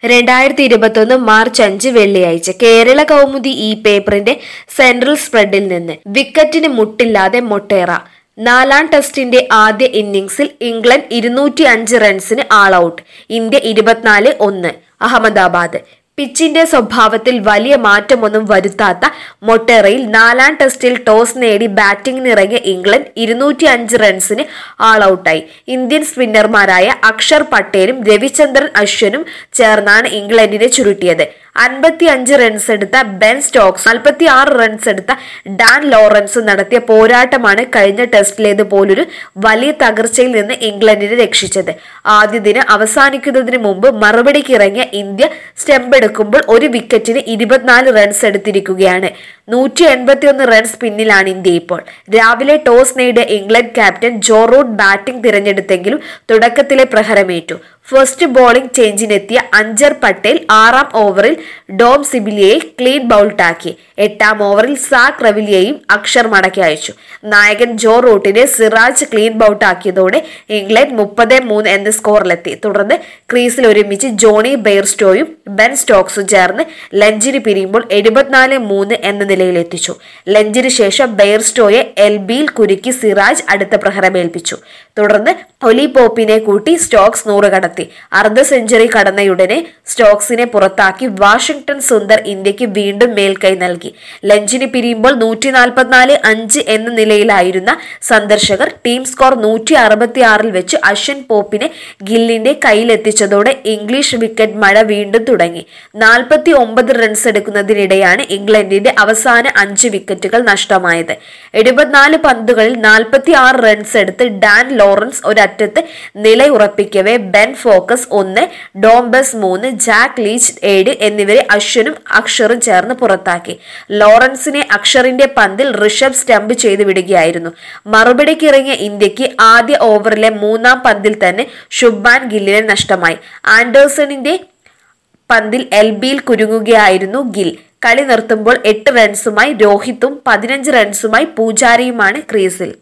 രണ്ടായിരത്തി ഇരുപത്തൊന്ന് മാർച്ച് അഞ്ച് വെള്ളിയാഴ്ച കേരള കൗമുദി ഈ പേപ്പറിന്റെ സെൻട്രൽ സ്പ്രെഡിൽ നിന്ന് വിക്കറ്റിന് മുട്ടില്ലാതെ മൊട്ടേറ നാലാം ടെസ്റ്റിന്റെ ആദ്യ ഇന്നിംഗ്സിൽ ഇംഗ്ലണ്ട് ഇരുന്നൂറ്റി അഞ്ച് റൺസിന് ആൾ ഔട്ട് ഇന്ത്യ ഇരുപത്തിനാല് ഒന്ന് അഹമ്മദാബാദ് പിച്ചിന്റെ സ്വഭാവത്തിൽ വലിയ മാറ്റമൊന്നും വരുത്താത്ത മൊട്ടേറയിൽ നാലാം ടെസ്റ്റിൽ ടോസ് നേടി ബാറ്റിംഗിനിറങ്ങിയ ഇംഗ്ലണ്ട് ഇരുന്നൂറ്റി അഞ്ച് റൺസിന് ആൾ ഔട്ടായി ഇന്ത്യൻ സ്പിന്നർമാരായ അക്ഷർ പട്ടേലും രവിചന്ദ്രൻ അശ്വനും ചേർന്നാണ് ഇംഗ്ലണ്ടിനെ ചുരുട്ടിയത് അൻപത്തി അഞ്ച് റൺസ് എടുത്ത ബെൻ സ്റ്റോക്സ് നാൽപ്പത്തി ആറ് റൺസ് എടുത്ത ഡാൻ ലോറൻസും നടത്തിയ പോരാട്ടമാണ് കഴിഞ്ഞ ടെസ്റ്റിലേത് പോലൊരു വലിയ തകർച്ചയിൽ നിന്ന് ഇംഗ്ലണ്ടിനെ രക്ഷിച്ചത് ആദ്യ ദിനം അവസാനിക്കുന്നതിന് മുമ്പ് മറുപടിക്ക് ഇറങ്ങിയ ഇന്ത്യ സ്റ്റെമ്പ് എടുക്കുമ്പോൾ ഒരു വിക്കറ്റിന് ഇരുപത്തിനാല് റൺസ് എടുത്തിരിക്കുകയാണ് നൂറ്റി എൺപത്തിയൊന്ന് റൺസ് പിന്നിലാണ് ഇന്ത്യ ഇപ്പോൾ രാവിലെ ടോസ് നേടിയ England captain Joe Root batting തിരഞ്ഞെടുത്തെങ്കിലും തുടക്കത്തിലെ പ്രഹരമേറ്റു ഫസ്റ്റ് ബോളിംഗ് ചേഞ്ചിനെത്തിയ അഞ്ചർ പട്ടേൽ ആറാം ഓവറിൽ ഡോം സിബിലിയെ ക്ലീൻ ബൗൾട്ടാക്കി എട്ടാം ഓവറിൽ സാക് റവിലിയെയും അക്ഷർ മടക്കി അയച്ചു നായകൻ ജോ റൂട്ടിനെ സിറാജ് ക്ലീൻ ബൗട്ടാക്കിയതോടെ ഇംഗ്ലണ്ട് മുപ്പത് മൂന്ന് എന്ന സ്കോറിലെത്തി തുടർന്ന് ക്രീസിൽ ഒരുമിച്ച് ജോണി ബെയർസ്റ്റോയും ബെൻ സ്റ്റോക്സും ചേർന്ന് ലഞ്ചിന് പിരിയുമ്പോൾ എഴുപത്തിനാല് മൂന്ന് എന്ന നിലയിലെത്തിച്ചു ലഞ്ചിന് ശേഷം ബെയർസ്റ്റോയെ എൽ ബിയിൽ കുരുക്കി സിറാജ് അടുത്ത പ്രഹരമേൽപ്പിച്ചു തുടർന്ന് ഒലി പോപ്പിനെ കൂട്ടി സ്റ്റോക്സ് നൂറ് കടത്തി അർദ്ധ സെഞ്ചുറി കടന്നയുടനെ സ്റ്റോക്സിനെ പുറത്താക്കി വാഷിംഗ്ടൺ സുന്ദർ ഇന്ത്യക്ക് വീണ്ടും മേൽക്കൈ നൽകി ലഞ്ചിന് പിരിയുമ്പോൾ നൂറ്റി നാൽപ്പത്തിനാല് അഞ്ച് എന്ന നിലയിലായിരുന്ന സന്ദർശകർ ടീം സ്കോർ നൂറ്റി അറുപത്തി ആറിൽ വെച്ച് അശ്വിൻ പോപ്പിനെ ഗില്ലിന്റെ കയ്യിലെത്തിച്ചതോടെ ഇംഗ്ലീഷ് വിക്കറ്റ് മഴ വീണ്ടും തുടങ്ങി നാൽപ്പത്തി ഒമ്പത് റൺസ് എടുക്കുന്നതിനിടെയാണ് ഇംഗ്ലണ്ടിന്റെ അവസാന അഞ്ച് വിക്കറ്റുകൾ നഷ്ടമായത് എഴുപത്തിനാല് പന്തുകളിൽ നാൽപ്പത്തി ആറ് റൺസ് എടുത്ത് ഡാൻ ലോറൻസ് ഒരറ്റത്ത് നിലയുറപ്പിക്കവേ ബെൻ ഫോക്കസ് ഒന്ന് ഡോംബസ് മൂന്ന് ജാക്ക് ലീച്ച് ഏഴ് എന്നിവരെ അശ്വനും അക്ഷറും ചേർന്ന് പുറത്താക്കി ലോറൻസിനെ അക്ഷറിന്റെ പന്തിൽ ഋഷഭ് സ്റ്റംപ് ചെയ്ത് വിടുകയായിരുന്നു മറുപടിക്ക് ഇറങ്ങിയ ഇന്ത്യക്ക് ആദ്യ ഓവറിലെ മൂന്നാം പന്തിൽ തന്നെ ശുഭാൻ ഗില്ലിനെ നഷ്ടമായി ആൻഡേഴ്സണിന്റെ പന്തിൽ എൽ ബിയിൽ കുരുങ്ങുകയായിരുന്നു ഗിൽ കളി നിർത്തുമ്പോൾ എട്ട് റൺസുമായി രോഹിത്തും പതിനഞ്ച് റൺസുമായി പൂജാരിയുമാണ് ക്രീസിൽ